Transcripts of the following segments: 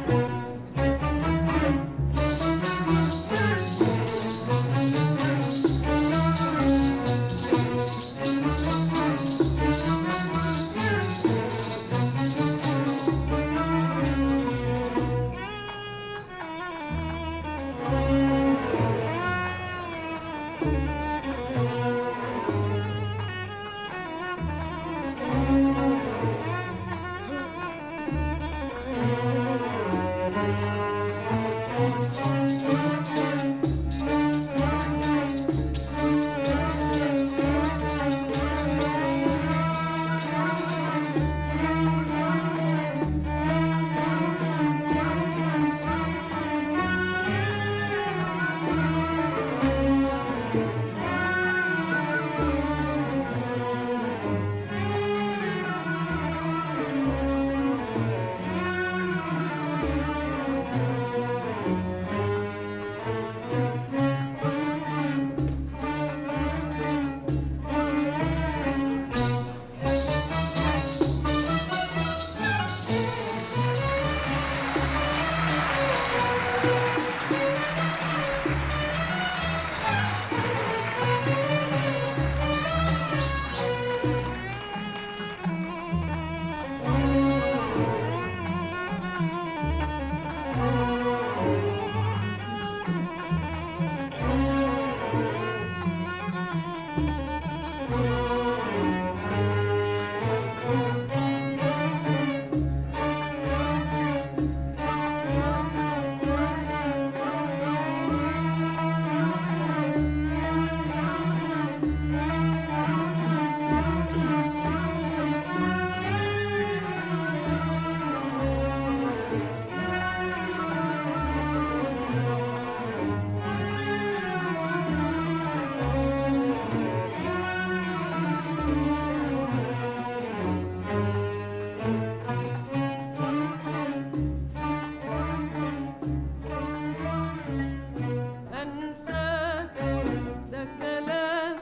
أنساك ده كلام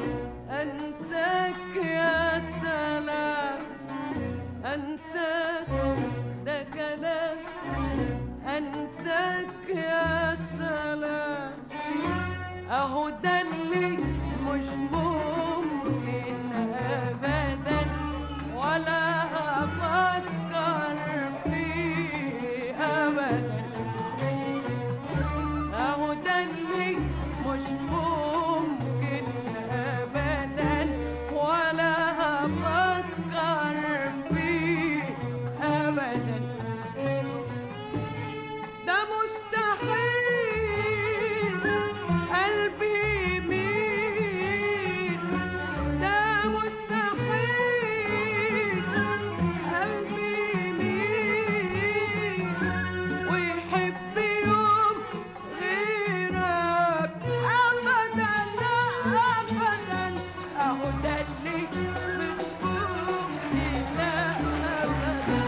أنساك يا سلام أنساك ده كلام أنساك يا سلام أهو ده اللي مش ممكن أبدا ولا أفكر فيه أبدا أهو ده اللي مش ممكن أبدا ولا أفكر فيه أبدا ده مستحيل قلبي يميل ده مستحيل قلبي يميل ويحب يوم غيرك أبدا أبدا أهو ده اللي مش ممكن أبدا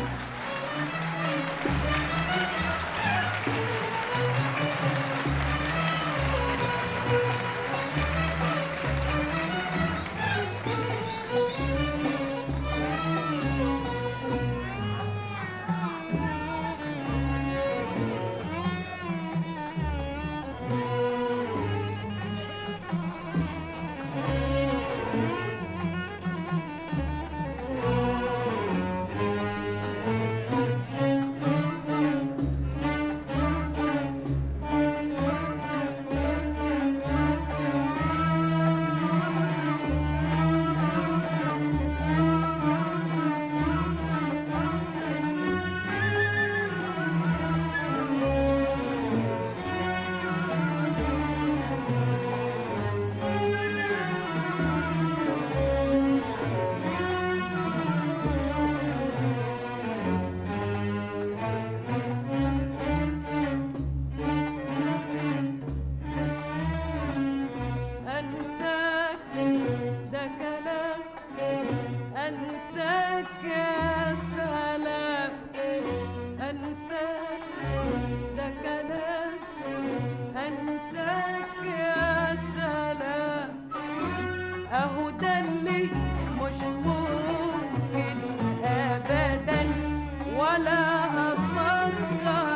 أنساك ده كلام أنساك يا سلام أنساك ده كلام أنساك يا سلام أهو ده اللي مش ممكن أبدا ولا أفكر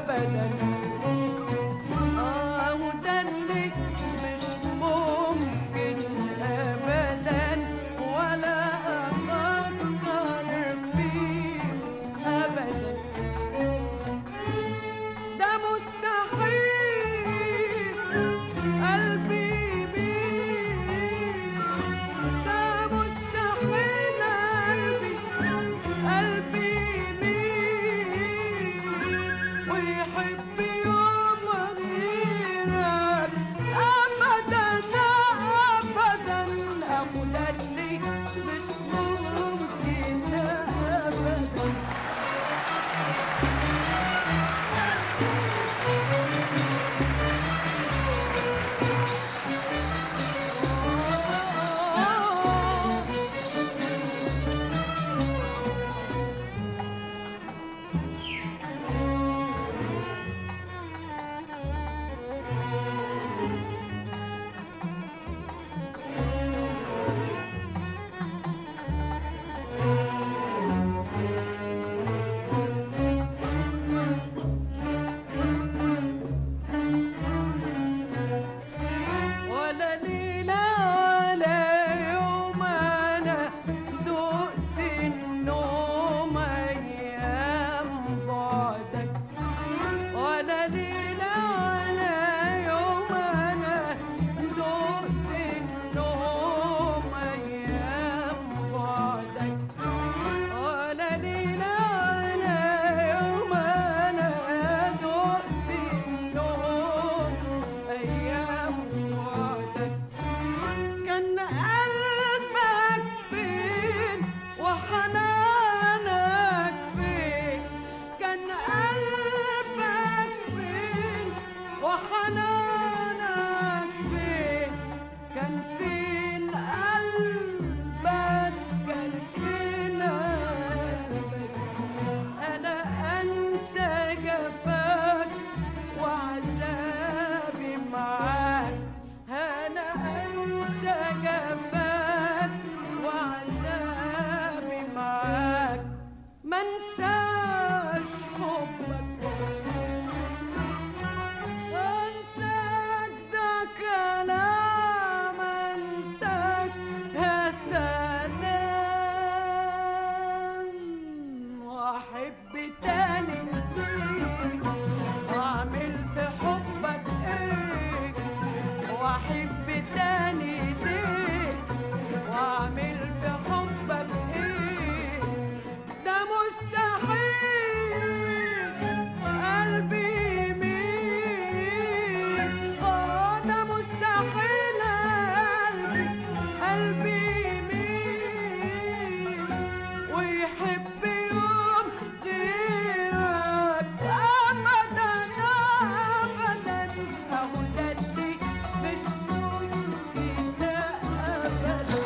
أبدا آه وده اللي مش ممكن أبدا ولا أفكر فيه أبدا ده مستحيل قلبي يميل ده مستحيل قلبي قلبي يميل ويحب يوم غيرك أبدا أبدا أبو ده اللي مش ممكن أبدا ولا ليلة ولا يوم أنا دقت النوم أيام بعدك ولا ليلة ولا يوم أنا دقت النوم أيام بعدك ولا ليلة ولا يوم أنا دقت النوم أيام بعدك كان قلبك فين وحنانك فين كان قلبك فين وحنانك فين كان فين قلبك كان فين قلبك أنا أنسى جفاك وعذابي معاك أنا أنسى جفاك وعذابي معاك منساش حبك انساك ده كلام انساك يا سلام واحب تاني ليك واعمل في حبك ايه واحب تاني ليك واعمل في حبك ايه ده مستحيل قلبي يميل اه ده مستحيل قلبي قلبي يميل ويحب يوم غيرك ابدا ابدا اهو ده اللي مش ممكن ابدا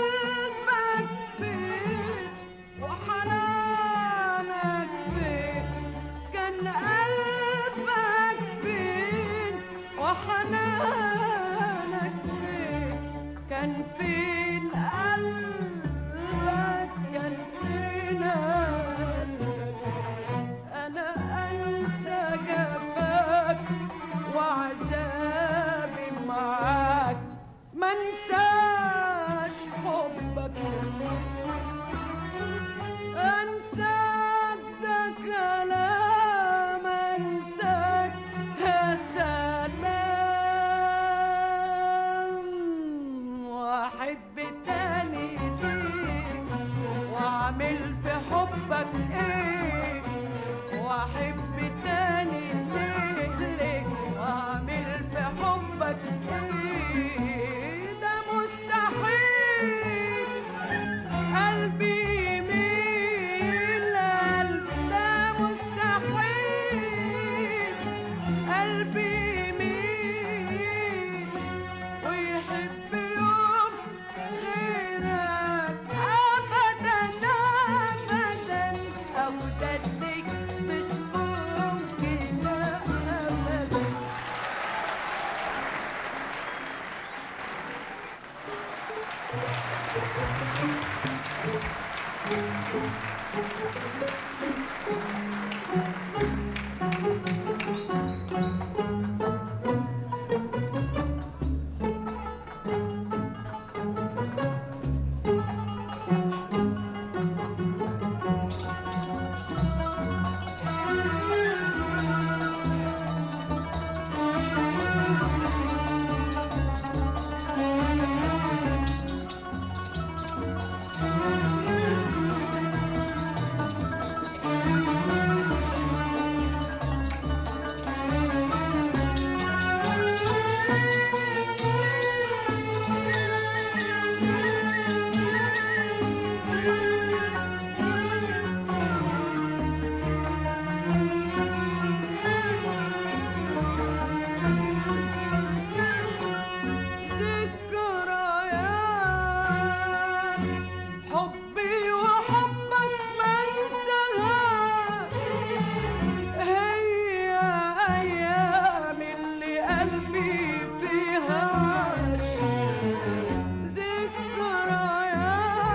قلبك فين وحنانك فين كان قلبك فين وحنانك فين كان فين قلبك كان فين قلبك أنا أنسى جفاك وعذابي معاك ما انساش حبك انساك ده كلام انساك يا سلام واحب تاني ليك واعمل في حبك ايه واحب تاني ليك ليك واعمل في حبك ايه ده مستحيل قلبي يميل قلب ده مستحيل قلبي يميل ويحب يوم غيرك ابدا ابدا ابدا ليك مش ممكن ابدا ذكريات حبي وحبك ما انساها هي ايام اللي قلبي فيها عاش ذكريات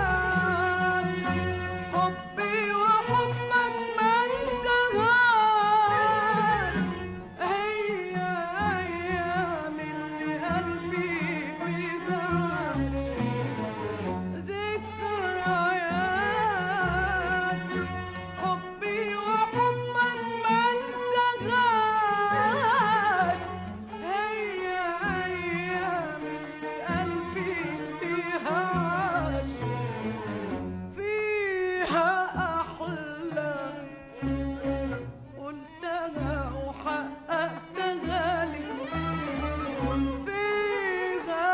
حبي وحبك ما انساها هي ايام اللي قلبي فيها عاش ذكريات حبي وحبك ما انساهاش هي ايام اللي قلبي فيها عاش فيها احلام قلتها وحققتها لي فيها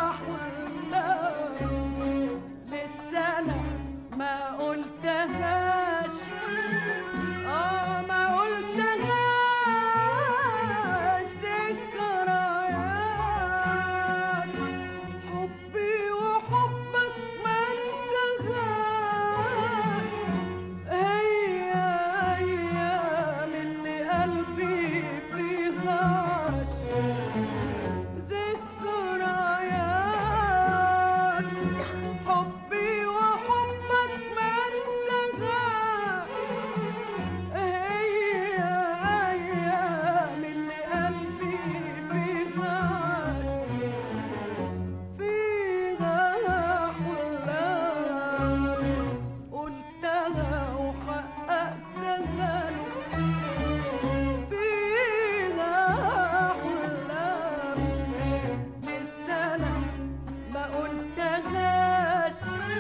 احلام لسه انا ما قلتهاش اه ما قلتهاش ذكريات حبي وحبك ما انساهاش هي ايام اللي قلبي فيها عاش ذكريات حبي وحبك ما انساها هي ايام اللي قلبي فيها فيها احلام قلتها وحققتها فيها احلام لسه انا ما قلتهاش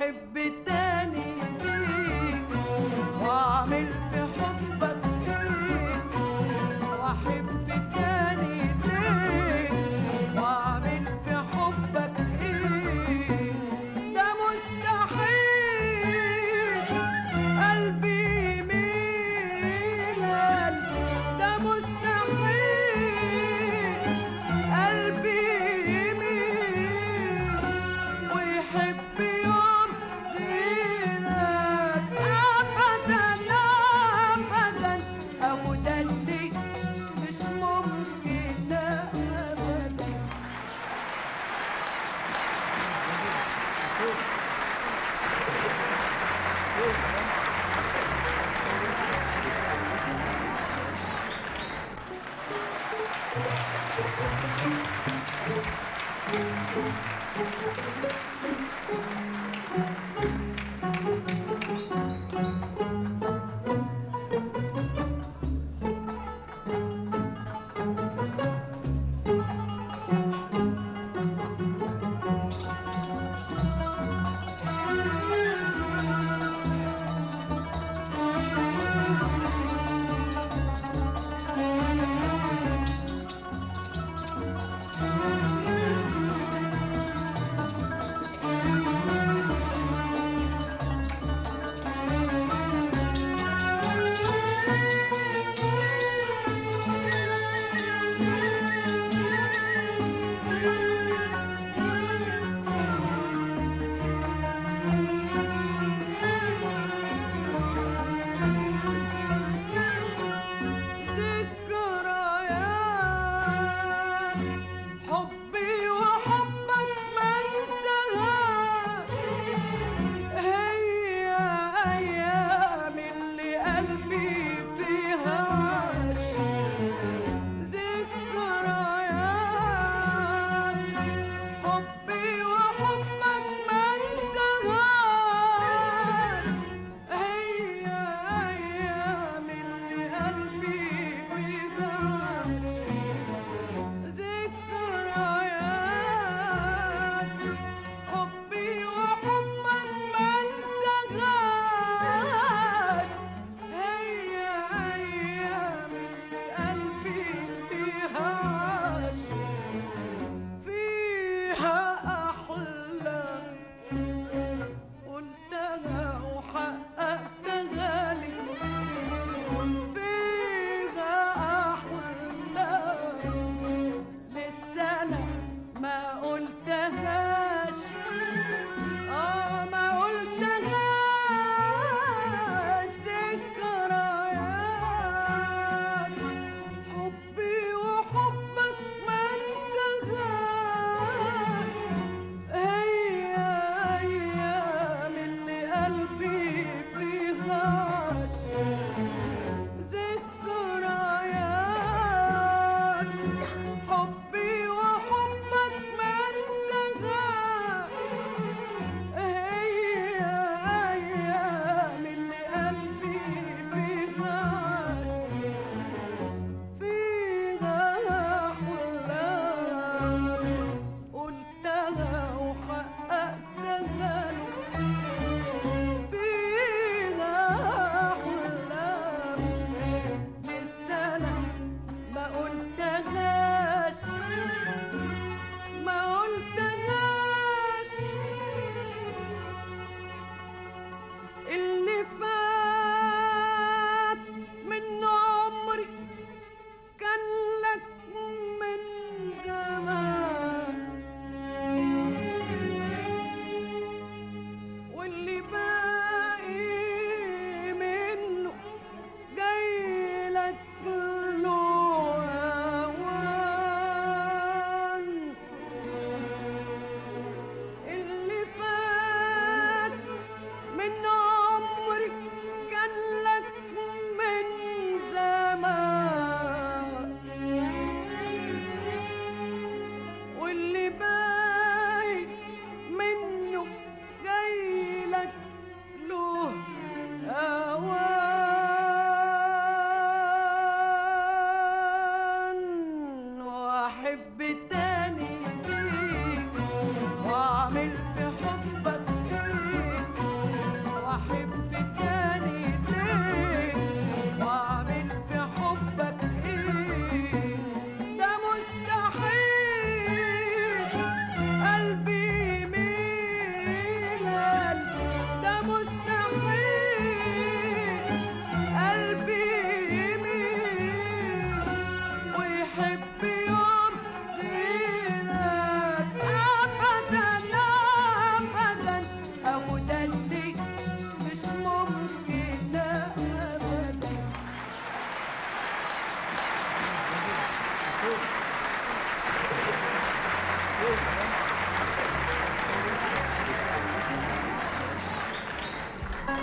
واحب تاني ليك واعمل في حبك ايه واحب تاني ليك واعمل في حبك ايه ده مستحيل قلبي يميل ده مستحيل قلبي يميل ويحب يوم غيرك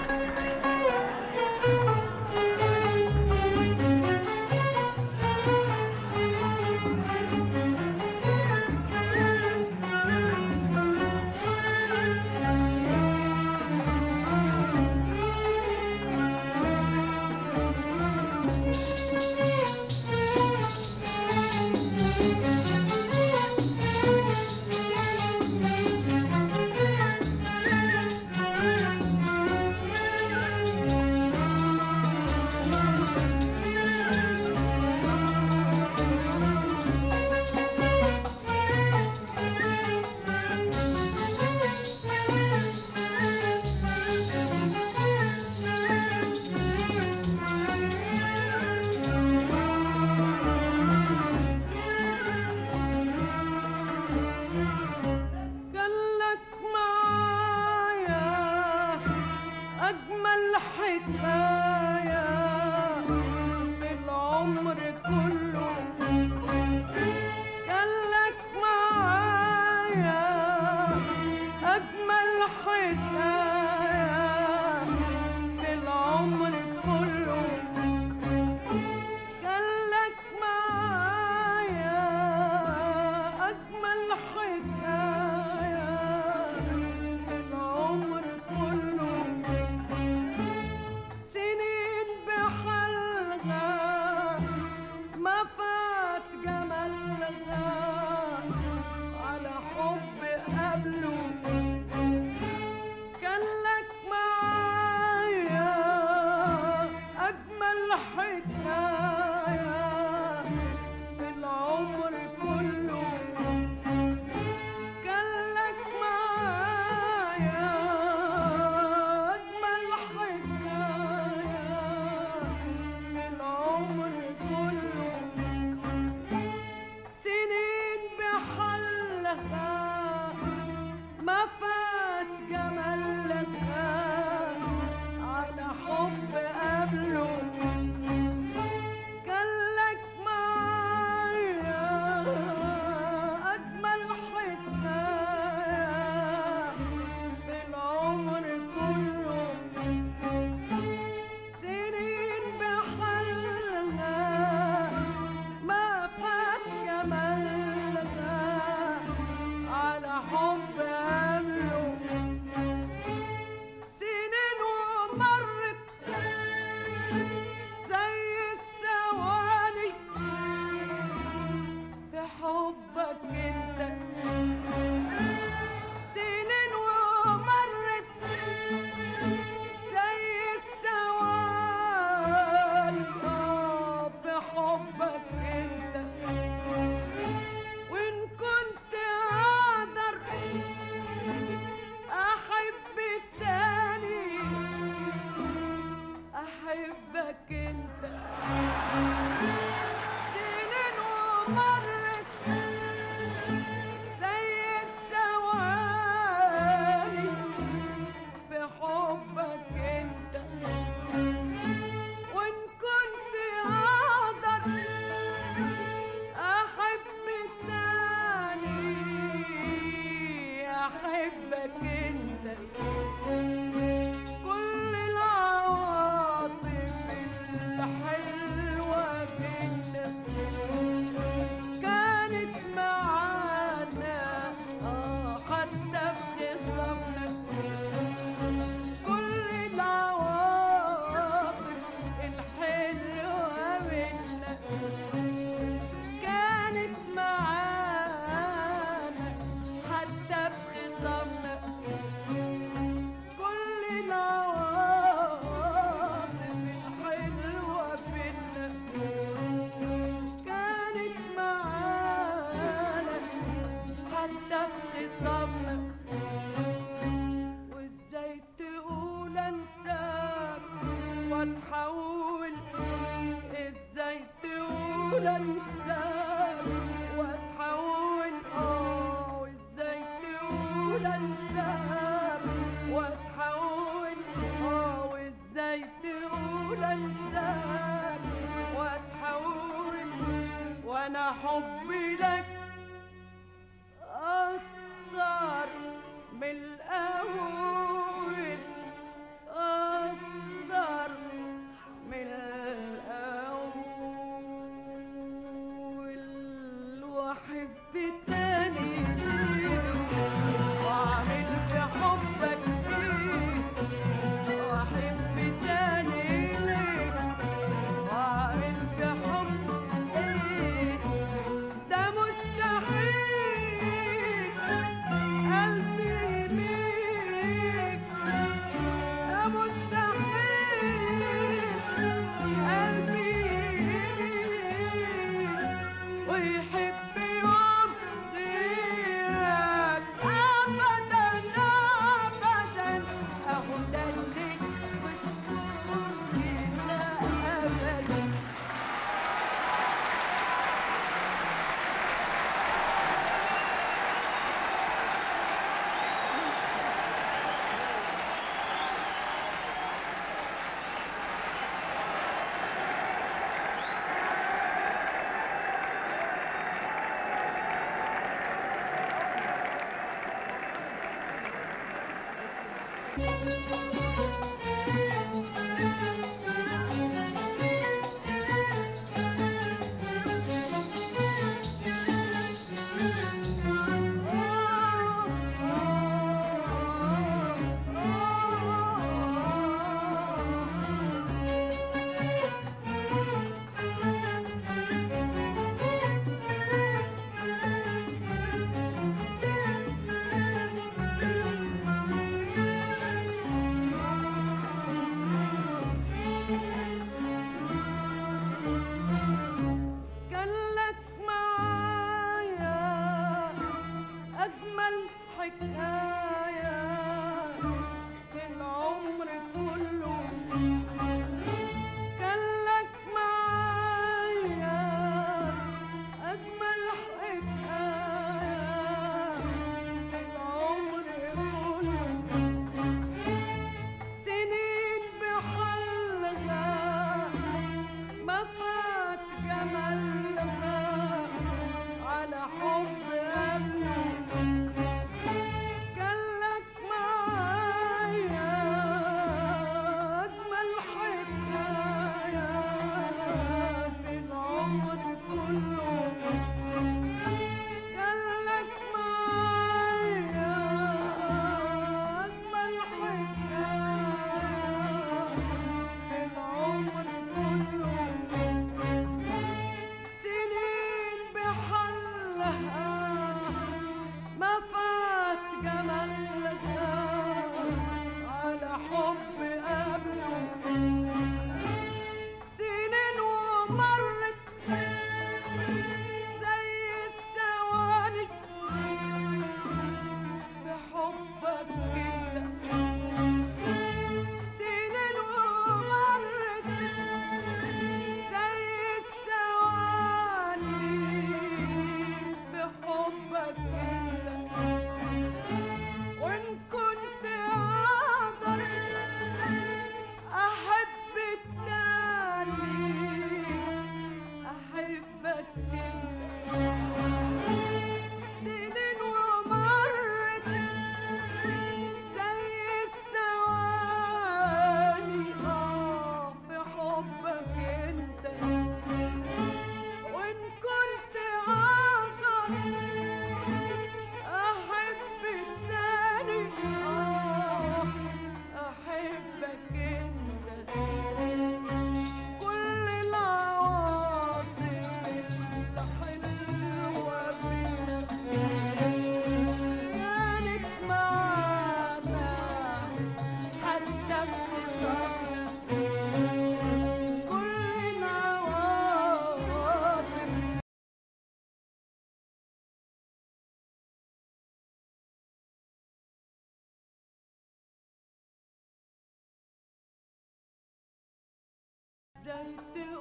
كان لك معايا أجمل حكاية في العمر كله كان لك معايا أجمل حكاية في العمر كله كان لك معايا أجمل حكاية في العمر كله سنين بحالها ما فات جمالها على حب قبله كان لك معايا أجمل حكاية في العمر كله كان لك معايا أجمل حكاية في العمر كله سنين بحلها ما فات جمالها على حب قبله كان لك معايا أجمل حكاية في العمر كله سنين بحالها ما فات جمالها على حب قبله سنين ومرت زي الثواني في حبك انت سنين ومرت زي الثواني آه، في حبك انت وان كنت اقدر احب التاني احبك انت سنين ومرت زي الثواني في حبك انت وان كنت اقدر احب التاني احبك انت كل العواطف الحلوة بينا كانت معانا اه حتى في خصامنا كل العواطف الحلوة بينا كانت معانا حتى في خصامنا كل العواطف الحلوة بينا كانت معانا حتى في خصامنا وازاي تقول انساك واتحول ازاي تقول انساك واتحول اه وازاي تقول انساك واتحول اه وازاي تقول انساك واتحول وانا حبي لك اكتر من الاول آه كان لك معايا أجمل حكاية في العمر كله كان لك معايا أجمل حكاية في العمر كله سنين بحلها ما فات جمالها على حب قبله كان لك معايا أجمل حكاية في العمر كله كان لك معايا أجمل حكاية في العمر كله سنين بحلها ما فات جمالها على حب قبله سنين ومرت زي الثواني في حبك كده سنين ومرت زي الثواني في حبك انت وان كنت اقدر احب التاني احبك انت سنين ومرت زي الثواني اه في حبك انت وان كنت اقدر احب التاني اه احبك انت كل العواطف الحلوه بينا كانت معانا حتى في خصامنا كل العواطف ازاي